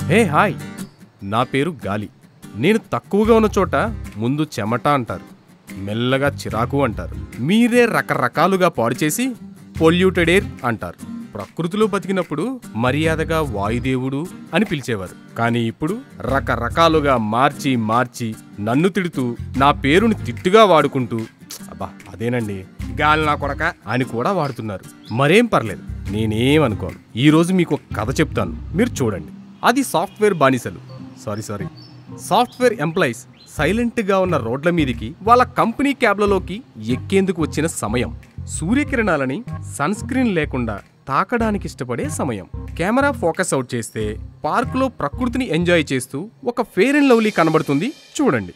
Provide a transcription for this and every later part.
Hey hi నా పేరు గాలి నేను తక్కువగా ఉన్న చోట ముందు చెమట అంటారు మెల్లగా చిరాకు అంటారు మీరే రకరకాలుగా పాడు చేసి పొల్యూటెడ్ ఎయిర్ అంటారు ప్రకృతిలో బతికినప్పుడు మర్యాదగా వాయుదేవుడు అని పిలిచేవారు కానీ ఇప్పుడు రకరకాలుగా మార్చి మార్చి నన్ను తిడుతూ నా పేరుని తిట్టుగా వాడుకుంటూ అబ్బా అదేనండి గాలి నా కొడక అని కూడా వాడుతున్నారు మరేం పర్లేదు నేనేమనుకోను ఈ రోజు మీకు ఒక కథ చెప్తాను మీరు చూడండి అది సాఫ్ట్వేర్ బానిసలు సారీ సారీ సాఫ్ట్వేర్ ఎంప్లాయీస్ సైలెంట్గా ఉన్న రోడ్ల మీదికి వాళ్ళ కంపెనీ క్యాబ్లలోకి ఎక్కేందుకు వచ్చిన సమయం సూర్యకిరణాలని సన్ స్క్రీన్ లేకుండా తాకడానికి ఇష్టపడే సమయం కెమెరా ఫోకస్ అవుట్ చేస్తే పార్కులో ప్రకృతిని ఎంజాయ్ చేస్తూ ఒక ఫేర్ అండ్ లవ్లీ కనబడుతుంది చూడండి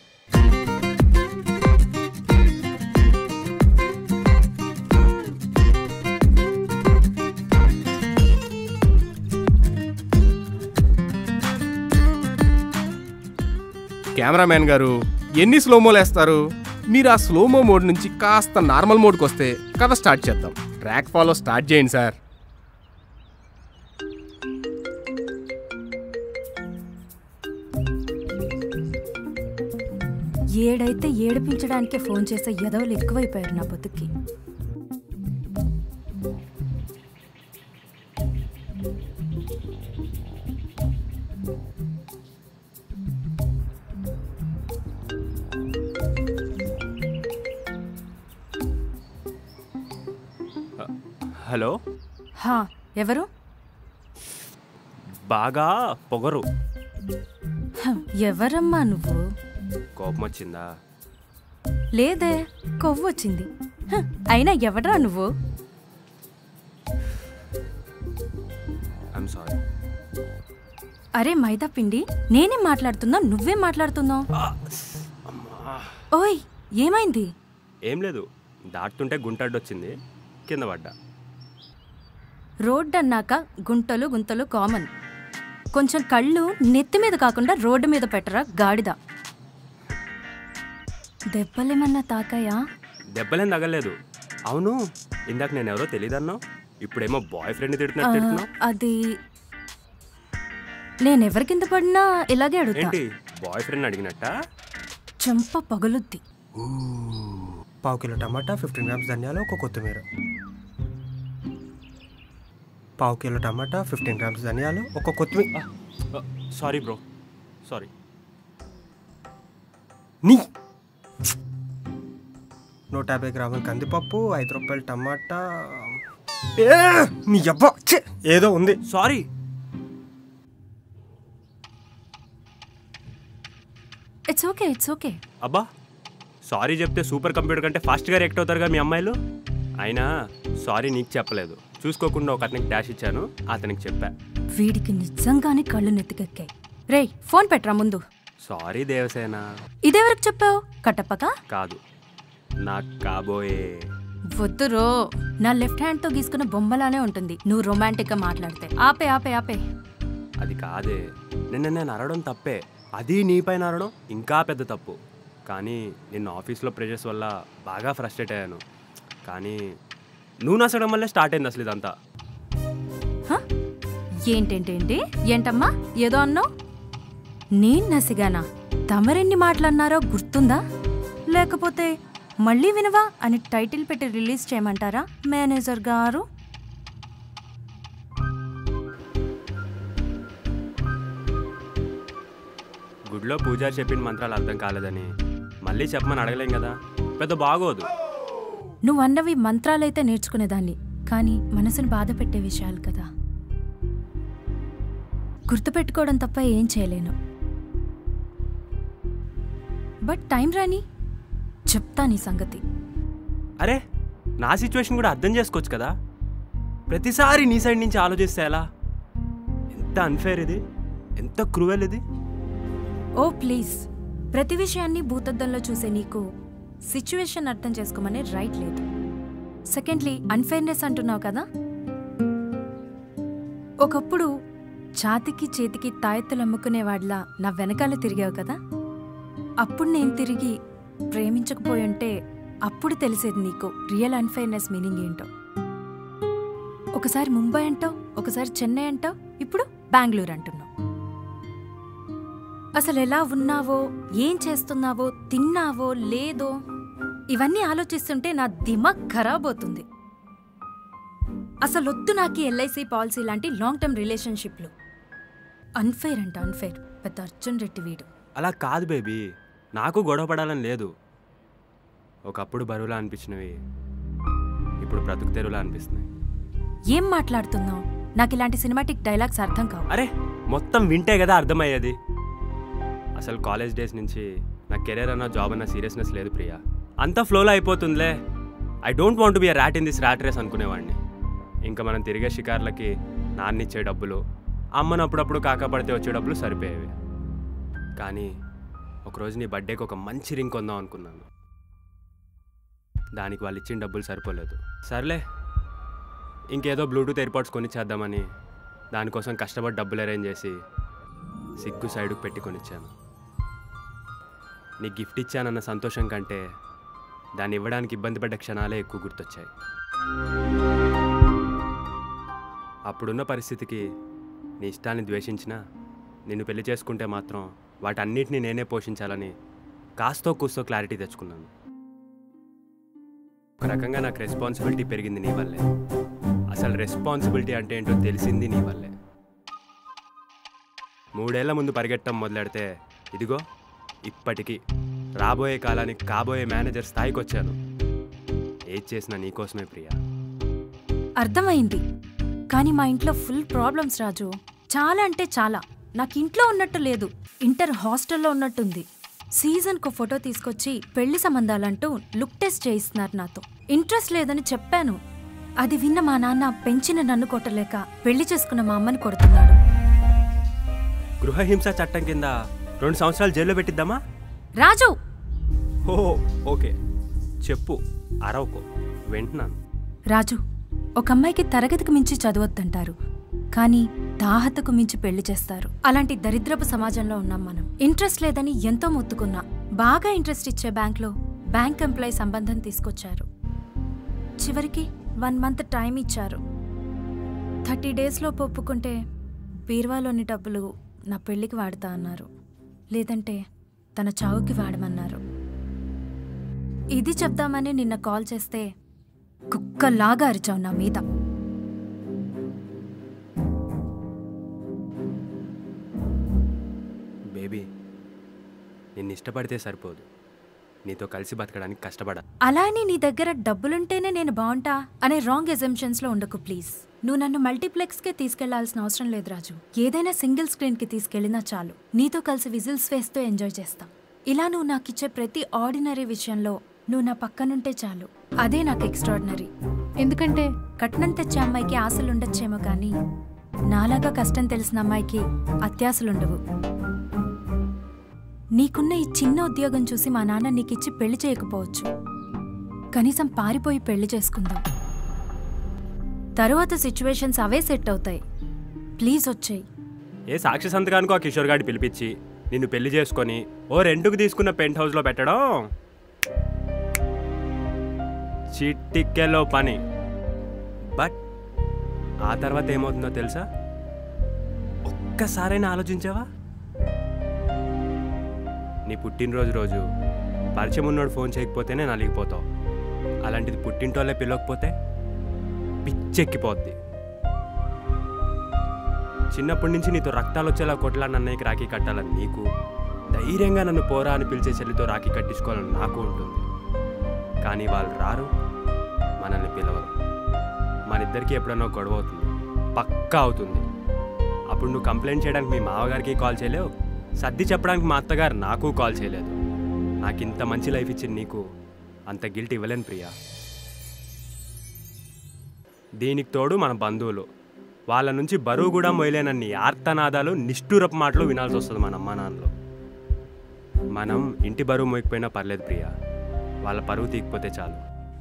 కెమెరామ్యాన్ గారు ఎన్ని స్లోమోలు వేస్తారు మీరు ఆ స్లోమో మోడ్ నుంచి కాస్త నార్మల్ మోడ్కి వస్తే కథ స్టార్ట్ చేద్దాం ట్రాక్ ఫాలో స్టార్ట్ చేయండి సార్ ఏడైతే ఏడిపించడానికే ఫోన్ చేసే ఎదవలు ఎక్కువైపోయారు నా బతుక్కి హలో హా ఎవరు బాగా పొగరు హ, ఎవరమ్మా నువ్వు కోపం వచ్చిందా లేదే కొవ్వు వచ్చింది హ, అయినా ఎవడ్రా నువ్వు ఐఎమ్ సారీ అరే మైదా పిండి నేనేం మాట్లాడుతున్నా నువ్వేం మాట్లాడుతున్నావు ఓయ్ ఏమైంది ఏం లేదు దాటుతుంటే గుంటడ్డు వచ్చింది కింద పడ్డా రోడ్డు అన్నాక గుంటలు గుంతలు కామన్ కొంచెం కళ్ళు నెత్తి మీద కాకుండా రోడ్డు మీద పెట్టరా గాడిద దెబ్బలేమన్నా తాకాయా దెబ్బలేం తగలేదు అవును ఇందాక నేను ఎవరో తెలియదన్నావు ఇప్పుడేమో బాయ్ ఫ్రెండ్ ఆ, తిడుతున్నట్టు తిడుతున్నావు అది నేనెవరి కింద పడినా ఇలాగే అడుగుతా ఏంటి బాయ్ ఫ్రెండ్ అడిగినట్ట చెంప పగులుద్ది పావు కిలో టమాటా ఫిఫ్టీన్ గ్రామ్స్ ధనియాలు ఒక కొత్తిమీర పావు కిలో టమాటా ఫిఫ్టీన్ గ్రామ్స్ ధనియాలు ఒక కొత్తిమీర సారీ బ్రో సారీ నీ నూట యాభై గ్రాముల కందిపప్పు ఐదు రూపాయల టమాటా ఏ, నీ అబ్బా ఛే, ఏదో ఉంది sorry it's okay it's okay అబ్బా సారీ చెప్తే సూపర్ కంప్యూటర్ కంటే ఫాస్ట్గా రియాక్ట్ అవుతారుగా మీ అమ్మాయిలు అయినా సారీ నీకు చెప్పలేదు చూసుకోకుండా ఒక అతనికి డాష్ ఇచ్చాను అతనికి చెప్పా వీడికి నిజంగానే కళ్ళు నెత్తికెక్కాయి రేయ్ ఫోన్ పెట్టరా ముందు సారీ దేవసేన ఇదెవరికి చెప్పావు కట్టప్పక కాదు నాకు కాబోయే వద్దురో నా లెఫ్ట్ హ్యాండ్ తో గీసుకున్న బొమ్మలానే ఉంటుంది నువ్వు రొమాంటిక్ గా మాట్లాడితే ఆపే ఆపే ఆపే అది కాదే నిన్న నేను అరవడం తప్పే అది నీపైన అరవడం ఇంకా పెద్ద తప్పు కానీ నిన్న ఆఫీస్లో ప్రెషర్స్ వల్ల బాగా ఫ్రస్ట్రేట్ అయ్యాను కానీ నువ్వు నచ్చడం వల్లే స్టార్ట్ అయింది అసలు ఇదంతా హ? ఏంటేంటేంటి ఏంటమ్మా ఏదో అన్నావు నేను నసిగానా తమరెన్ని మాటలన్నారో గుర్తుందా లేకపోతే మళ్ళీ వినవా అని టైటిల్ పెట్టి రిలీజ్ చేయమంటారా మేనేజర్ గారు గుడిలో పూజారి చెప్పిన మంత్రాలు అర్థం కాలేదని మళ్ళీ చెప్పమని అడగలేం కదా పెద్ద బాగోదు నువ్వు అన్నవి మంత్రాలైతే నేర్చుకునేదాన్ని కానీ మనసును బాధ పెట్టే విషయాలు కదా గుర్తుపెట్టుకోవడం తప్ప ఏం చేయలేను బట్ టైం రాని చెప్తా నీ సంగతి అరే నా సిచ్యువేషన్ కూడా అర్థం చేసుకోవచ్చు కదా ప్రతిసారి నీ సైడ్ నుంచి ఆలోచిస్తే ఎలా ఎంత అన్ఫేర్ ఇది ఎంత క్రూవెల్ ఇది ఓ ప్లీజ్ ప్రతి విషయాన్ని భూతద్దంలో చూసే నీకు సిచ్యువేషన్ అర్థం చేసుకోమనే రైట్ లేదు సెకండ్లీ అన్ఫేర్నెస్ అంటున్నావు కదా ఒకప్పుడు ఛాతికి చేతికి తాయెత్తులు అమ్ముకునేవాడిలా నా వెనకాల తిరిగావు కదా అప్పుడు నేను తిరిగి ప్రేమించకపోయి ఉంటే అప్పుడు తెలిసేది నీకు రియల్ అన్ఫేర్నెస్ మీనింగ్ ఏంటో ఒకసారి ముంబై అంటావు ఒకసారి చెన్నై అంటావు ఇప్పుడు బెంగళూరు అంటున్నావు అసలు ఎలా ఉన్నావో ఏం చేస్తున్నావో తిన్నావో లేదో ఇవన్నీ ఆలోచిస్తుంటే నా దిమాగ్ ఖరాబ్ అవుతుంది అసలు వద్దు నాకు ఎల్ఐసి పాలసీ లాంటి లాంగ్ టర్మ్ రిలేషన్షిప్లు అన్ఫైర్ అంట అన్ఫైర్ పెద్ద అర్జున్ రెడ్డి వీడు అలా కాదు బేబీ నాకు గొడవ పడాలని లేదు ఒకప్పుడు బరువులా అనిపించినవి ఇప్పుడు బ్రతుకు తెరువులా అనిపిస్తున్నాయి ఏం మాట్లాడుతున్నావు నాకు ఇలాంటి సినిమాటిక్ డైలాగ్స్ అర్థం కావు అరే మొత్తం వింటే కదా అర్థమయ్యేది అసలు కాలేజ్ డేస్ నుంచి నా కెరీర్ అన్న జాబ్ అన్న సీరియస్నెస్ లేదు ప్రియా అంతా ఫ్లోలో అయిపోతుందిలే I don't want be a rat in this rat race అనుకునేవాడిని ఇంకా మనం తిరిగే షికార్లకి నాన్నిచ్చే డబ్బులు అమ్మను అప్పుడప్పుడు కాకపడితే వచ్చే డబ్బులు సరిపోయేవి కానీ ఒకరోజు నీ బర్త్డేకి ఒక మంచి రింగ్ కొందాం అనుకున్నాను దానికి వాళ్ళు ఇచ్చిన డబ్బులు సరిపోలేదు సర్లే ఇంకేదో బ్లూటూత్ ఎయిర్పాడ్స్ కొనిచ్చేద్దామని దానికోసం కష్టపడి డబ్బులు అరేంజ్ చేసి సిగ్గు సైడ్కి పెట్టి కొనిచ్చాను నీకు గిఫ్ట్ ఇచ్చానన్న సంతోషం కంటే దాన్ని ఇవ్వడానికి ఇబ్బంది పడ్డ క్షణాలే ఎక్కువ గుర్తొచ్చాయి అప్పుడున్న పరిస్థితికి నీ ఇష్టాన్ని ద్వేషించినా నిన్ను పెళ్లి చేసుకుంటే మాత్రం వాటన్నిటిని నేనే పోషించాలని కాస్తో కూస్తో క్లారిటీ తెచ్చుకున్నాను ఒక రకంగా నాకు రెస్పాన్సిబిలిటీ పెరిగింది నీ వల్లే అసలు రెస్పాన్సిబిలిటీ అంటే ఏంటో తెలిసింది నీ వల్లే మూడేళ్ల ముందు పరిగెట్టడం మొదలెడితే ఇదిగో ఇప్పటికీ రాబోయే కాలానికి కాబోయే మేనేజర్ స్థాయికి వచ్చాను ఏది చేసినా నీకోసమే ప్రియా అర్థమైంది కానీ మా ఇంట్లో ఫుల్ ప్రాబ్లమ్స్ రాజు చాలా అంటే చాలా నాకు ఇంట్లో ఉన్నట్టు లేదు ఇంటర్ హాస్టల్లో ఉన్నట్టుంది సీజన్కు ఫోటో తీసుకొచ్చి పెళ్లి సంబంధాలంటూ లుక్ టెస్ట్ చేయిస్తున్నారు నాతో ఇంట్రెస్ట్ లేదని చెప్పాను అది విన్న మా నాన్న పెంచిన నన్ను కొట్టలేక పెళ్లి చేసుకున్న మా అమ్మని కొడుతున్నాడు గృహహింస చట్టం కింద రెండు సంవత్సరాలు జైల్లో పెట్టిద్దామా రాజు ఓ ఓకే చెప్పు అరవకో వింటున్నాను రాజు ఒక అమ్మాయికి తరగతికి మించి చదవద్దంటారు కానీ తాహతకు మించి పెళ్లి చేస్తారు అలాంటి దరిద్రపు సమాజంలో ఉన్నాం మనం ఇంట్రెస్ట్ లేదని ఎంతో మొత్తుకున్నా బాగా ఇంట్రెస్ట్ ఇచ్చే బ్యాంక్లో బ్యాంక్ ఎంప్లాయీ సంబంధం తీసుకొచ్చారు చివరికి వన్ మంత్ టైం ఇచ్చారు థర్టీ డేస్లో ఒప్పుకుంటే బీర్వాలోని డబ్బులు నా పెళ్లికి వాడతా అన్నారు లేదంటే తన చావుకి వాడమన్నారు ఇది చెప్దామని నిన్న కాల్ చేస్తే కుక్కలాగా అరిచావు నా మీద బేబీ నిన్ను ఇష్టపడితే సరిపోదు నీతో కలిసి బతకడానికి కష్టపడ అలా అని నీ దగ్గర డబ్బులుంటేనే నేను బాగుంటా అనే రాంగ్ ఎజంప్షన్స్ లో ఉండకు ప్లీజ్ నువ్వు నన్ను మల్టీప్లెక్స్ కే తీసుకెళ్లాల్సిన అవసరం లేదు రాజు ఏదైనా సింగిల్ స్క్రీన్ కి తీసుకెళ్ళినా చాలు నీతో కలిసి విజిల్స్ వేస్తూ ఎంజాయ్ చేస్తా ఇలా నువ్వు నాకిచ్చే ప్రతి ఆర్డినరీ విషయంలో నువ్వు నా పక్కనుంటే చాలు అదే నాకు ఎక్స్ట్రాడినరీ ఎందుకంటే కట్నం తెచ్చే అమ్మాయికి ఆశలుండొచ్చేమో కానీ నాలాగా కష్టం తెలిసిన అమ్మాయికి అత్యాశలుండవు నీకున్న ఈ చిన్న ఉద్యోగం చూసి మా నాన్న నీకిచ్చి పెళ్లి చేయకపోవచ్చు కనీసం పారిపోయి పెళ్లి చేసుకుందాం తరువాత సిచ్యువేషన్స్ అవే సెట్ అవుతాయి ప్లీజ్ వచ్చేయి ఏ సాక్షి సంతకానికి ఆ కిషోర్ గాడి పిలిపించి నిన్ను పెళ్లి చేసుకొని ఓ రెండుకు తీసుకున్న పెంట్ హౌస్లో పెట్టడం చిట్టిక్కెలో పని బట్ ఆ తర్వాత ఏమవుతుందో తెలుసా ఒక్కసారైనా ఆలోచించావా నీ పుట్టినరోజు రోజు పరిచయం ఉన్నోడు ఫోన్ చేయకపోతేనే నలిగిపోతావు అలాంటిది పుట్టింటోళ్ళే పిలవకపోతే పిచ్చెక్కిపోద్ది చిన్నప్పటి నుంచి నీతో రక్తాలు వచ్చేలా కొట్లాడిన అన్నయ్యకి రాఖీ కట్టాలని నీకు ధైర్యంగా నన్ను పోరా అని పిలిచే చెల్లితో రాఖీ కట్టించుకోవాలని నాకు ఉంటుంది కానీ వాళ్ళు రారు మనల్ని పిలవరు మన ఇద్దరికి ఎప్పుడన్నా గొడవ అవుతుంది పక్కా అవుతుంది అప్పుడు నువ్వు కంప్లైంట్ చేయడానికి మీ మామగారికి కాల్ చేయలేవు సర్ది చెప్పడానికి మా అత్తగారు నాకు కాల్ చేయలేదు నాకు ఇంత మంచి లైఫ్ ఇచ్చిన నీకు అంత గిల్ట్ ఇవ్వలేను ప్రియా దీనికి తోడు మన బంధువులు వాళ్ళ నుంచి బరువు కూడా మొయలేనన్ని ఆర్తనాదాలు నిష్ఠూరపు మాటలు వినాల్సి వస్తుంది మన అమ్మా నాన్నలు మనం ఇంటి బరువు మోయకపోయినా పర్లేదు ప్రియా వాళ్ళ పరువు తీయకపోతే చాలు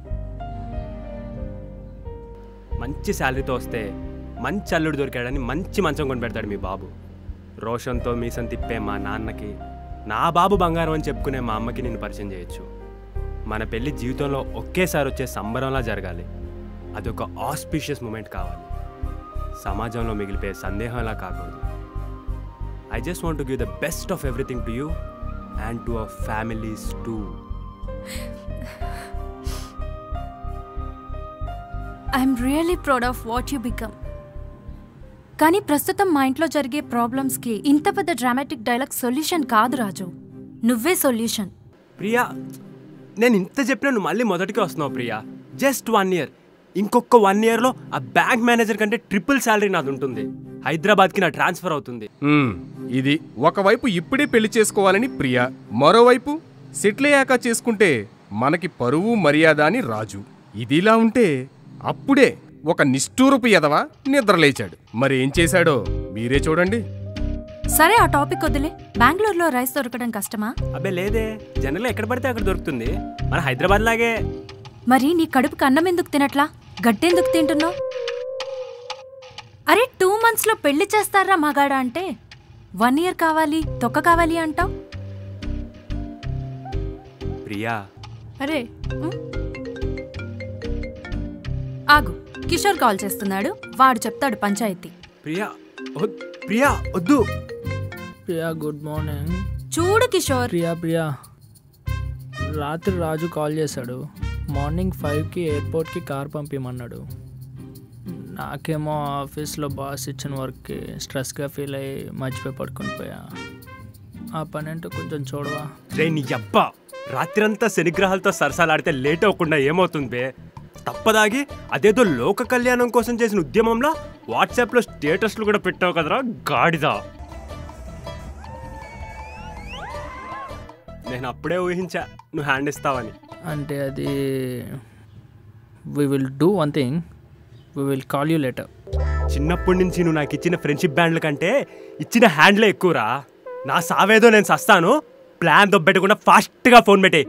మంచి శాలరీతో వస్తే మంచి అల్లుడు దొరికాడని మంచి మంచం కొని పెడతాడు మీ బాబు రోషన్తో మీసం తిప్పే మా నాన్నకి నా బాబు బంగారం అని చెప్పుకునే మా అమ్మకి నేను పరిచయం చేయొచ్చు మన పెళ్లి జీవితంలో ఒకేసారి వచ్చే సంబరంలా జరగాలి అదొక ఆస్పిషియస్ మూమెంట్ కావాలి సమాజంలో మిగిలిపోయే సందేహంలా కాకూడదు I just want to give the best of everything to you and to our families too I'm really proud of what you become కానీ ప్రస్తుతం మా ఇంట్లో జరిగే ప్రాబ్లమ్స్కి ఇంత పెద్ద డ్రామాటిక్ డైలాగ్ సొల్యూషన్ కాదు రాజు నువ్వే సొల్యూషన్ ప్రియా నేను ఇంత చెప్పినా నువ్వు మళ్ళీ మొదటికి వస్తున్నావు ప్రియా జస్ట్ వన్ ఇయర్ ఇంకొక వన్ ఇయర్లో ఆ బ్యాంక్ మేనేజర్ కంటే ట్రిపుల్ శాలరీ నాది ఉంటుంది హైదరాబాద్కి నా ట్రాన్స్ఫర్ అవుతుంది మ్మ్, ఇది ఒకవైపు ఇప్పుడే పెళ్లి చేసుకోవాలని ప్రియ మరోవైపు సెటిల్ అయ్యాక చేసుకుంటే మనకి పరువు మర్యాద అని రాజు ఇదిలా ఉంటే అప్పుడే ఒక నిష్ఠూరపు ఎదవ నిద్రలేచాడు మరి ఏం చేశాడో మీరే చూడండి సరే ఆ టాపిక్ వదిలే బెంగళూరులో రైస్ దొరకడం కష్టమా అబ్బే లేదే జనరల్ ఎక్కడ పడితే అక్కడ దొరుకుతుంది మన హైదరాబాద్ లాగే మరి నీ కడుపుకి అన్నం ఎందుకు తినట్లా గట్టెందుకు తింటున్నావు అరే టూ మంత్స్లో పెళ్లి చేస్తారా మగాడా అంటే వన్ ఇయర్ కావాలి తొక్క కావాలి అంటావు ప్రియా అరే ఉమ్. ఆగు కిషోర్ కాల్ చేస్తున్నాడు వాడు చెప్తాడు పంచాయతీ ప్రియా వద్- ప్రియా వద్దు ప్రియా గుడ్ మార్నింగ్ చూడు కిషోర్ ప్రియా ప్రియా రాత్రి రాజు కాల్ చేశాడు మార్నింగ్ ఫైవ్కి ఎయిర్పోర్ట్కి కార్ పంపించమన్నాడు నాకేమో ఆఫీస్లో బాస్ ఇచ్చిన వర్క్కి స్ట్రెస్గా ఫీల్ అయ్యి మర్చిపోయి పడుకొని పోయా ఆ పని అంటే కొంచెం చూడవా రే నీ అబ్బా రాత్రంతా శనిగ్రహాలతో సరసాలాడితే లేట్ అవ్వకుండా ఏమవుతుంది బే తప్పదాగి అదేదో లోక కళ్యాణం కోసం చేసిన ఉద్యమంలో వాట్సాప్లో స్టేటస్లు కూడా పెట్టావు కదరా గాడిదా నేను అప్పుడే ఊహించా నువ్వు హ్యాండ్ ఇస్తావని అంటే అది we will do one thing we will call you letter చిన్నప్పటి నుంచి నువ్వు నాకు ఇచ్చిన ఫ్రెండ్షిప్ బ్యాండ్ల కంటే ఇచ్చిన హ్యాండ్లే ఎక్కువరా నా సావేదో నేను సస్తాను ప్లాన్ దొబ్బెట్టకుండా ఫాస్ట్గా ఫోన్ పెట్టే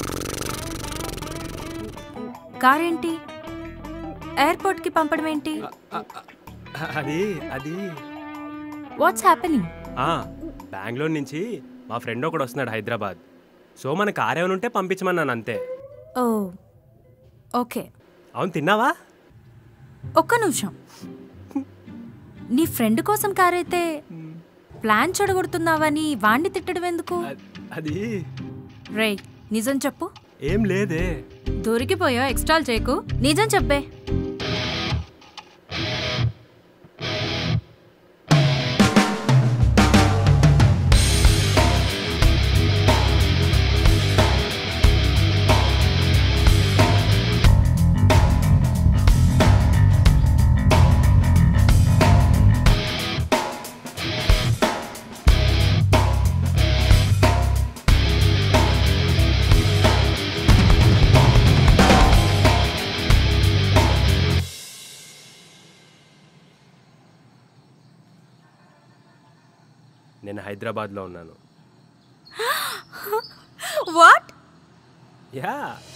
కార్ ఏంటి ఎయిర్పోర్ట్కి పంపడం ఏంటి అది అది వాట్స్ హ్యాపెనింగ్ ఆ, బెంగళూరు నుంచి మా ఫ్రెండ్ ఒకడు వస్తున్నాడు హైదరాబాద్ సో మన కార్ ఏమైనా ఉంటే పంపించమన్నాను అంతే ఓ ఓకే అవును తిన్నావా ఒక్క నిమిషం నీ ఫ్రెండ్ కోసం కార్ అయితే ప్లాన్ చెడగొడుతున్నావని వాణ్ణి తిట్టడం ఎందుకు అ- అది రేయ్ నిజం చెప్పు ఏం లేదే దొరికిపోయా ఎక్స్ట్రాల్ చేయకు నిజం చెప్పే నేను హైదరాబాద్లో ఉన్నాను వాట్ యా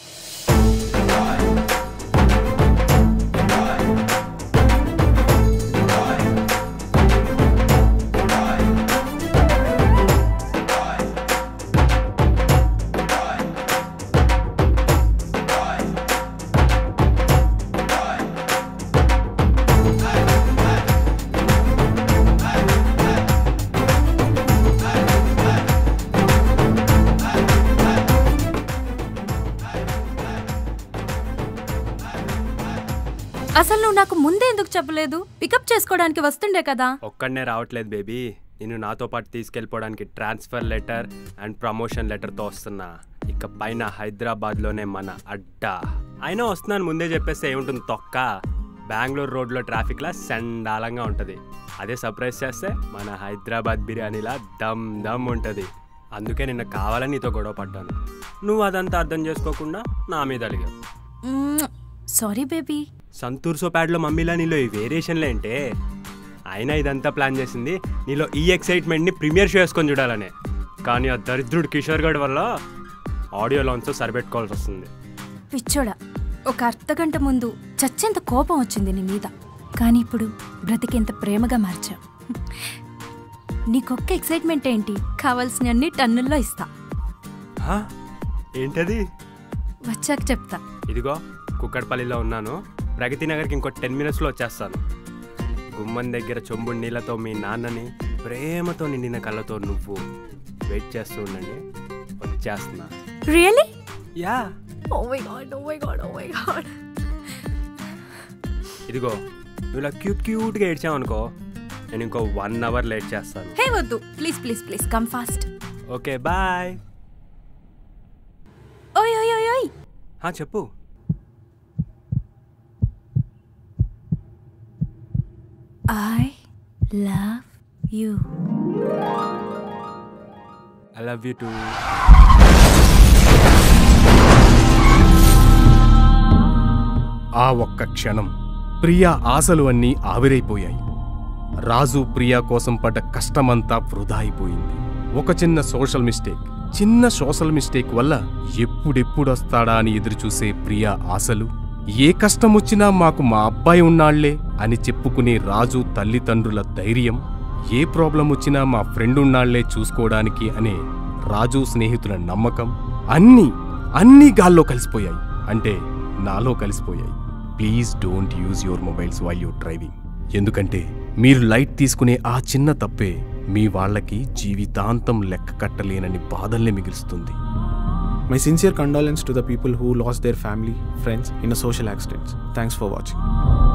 అసలు నువ్వు నాకు ముందే ఎందుకు చెప్పలేదు పికప్ చేసుకోవడానికి వస్తుండే కదా ఒక్కడనే రావట్లేదు బేబీ నేను నాతో పాటు తీసుకెళ్ళిపోవడానికి ట్రాన్స్ఫర్ లెటర్ అండ్ ప్రమోషన్ లెటర్తో వస్తున్నా ఇక పైన హైదరాబాద్లోనే మన అడ్డా అయినా వస్తున్నాను ముందే చెప్పేస్తే ఏముంటుంది తొక్క బెంగళూరు రోడ్లో ట్రాఫిక్లా సండాలంగా ఉంటుంది అదే సర్ప్రైజ్ చేస్తే మన హైదరాబాద్ బిర్యానీలా దమ్ దమ్ ఉంటుంది అందుకే నిన్న కావాలని నీతో గొడవ పడ్డాను నువ్వు అదంతా అర్థం చేసుకోకుండా నా మీద అలిగావు సారీ బేబీ సంతూర్ సోపాడ్లో మమ్మీలా నీలో ఈ వేరియేషన్లు ఏంటే అయినా ఇదంతా ప్లాన్ చేసింది నీలో ఈ ఎక్సైట్మెంట్ని ప్రీమియర్ షో వేసుకొని చూడాలనే కానీ ఆ దరిద్రుడు కిషోర్ గడ్ వల్ల ఆడియో లాంచ్తో సరిపెట్టుకోవాల్సి వస్తుంది పిచ్చోడా ఒక అర్ధగంట ముందు చచ్చేంత కోపం వచ్చింది నీ మీద కానీ ఇప్పుడు బ్రతికేంత ప్రేమగా మార్చావు నీకొక్క ఎక్సైట్మెంట్ ఏంటి కావాల్సినన్ని టన్నుల్లో ఇస్తా హా? ఏంటది వచ్చాక చెప్తా ఇదిగో కుక్కడపల్లిలో ఉన్నాను ప్రగతి నగర్కి ఇంకో టెన్ మినిట్స్లో వచ్చేస్తాను గుమ్మం దగ్గర చొంబు నీళ్ళతో మీ నాన్నని ప్రేమతో నిండిన కళ్ళతో నువ్వు వెయిట్ చేస్తూ ఉండండి వచ్చేస్తున్నా really ya oh my God oh my God oh my God ఇదిగో నువ్వు ఇలా క్యూట్ క్యూట్గా ఏడ్చావు అనుకో నేను ఇంకో వన్ అవర్ లేట్ చేస్తాను హే వద్దు please please please come fast okay bye ఓయ్ ఓయ్ ఓయ్ ఓయ్ చెప్పు I love you I love you too ఆ ఒక్క క్షణం ప్రియా ఆశలు అన్నీ ఆవిరైపోయాయి రాజు ప్రియా కోసం పడ్డ కష్టమంతా వృధా అయిపోయింది ఒక చిన్న సోషల్ మిస్టేక్ చిన్న సోషల్ మిస్టేక్ వల్ల ఎప్పుడెప్పుడొస్తాడా అని ఎదురుచూసే ప్రియా ఆశలు ఏ కష్టం వచ్చినా మాకు మా అబ్బాయి ఉన్నాళ్లే అని చెప్పుకునే రాజు తల్లిదండ్రుల ధైర్యం ఏ ప్రాబ్లం వచ్చినా మా ఫ్రెండ్ ఉన్నాళ్లే చూసుకోవడానికి అనే రాజు స్నేహితుల నమ్మకం అన్నీ అన్నీ గాల్లో కలిసిపోయాయి అంటే నాలో కలిసిపోయాయి please don't use your mobiles while you're driving ఎందుకంటే మీరు లైట్ తీసుకునే ఆ చిన్న తప్పే మీ వాళ్ళకి జీవితాంతం లెక్క కట్టలేనని బాధల్ని మిగులుస్తుంది My sincere condolence to the people who lost their family, friends in a social accident. Thanks for watching.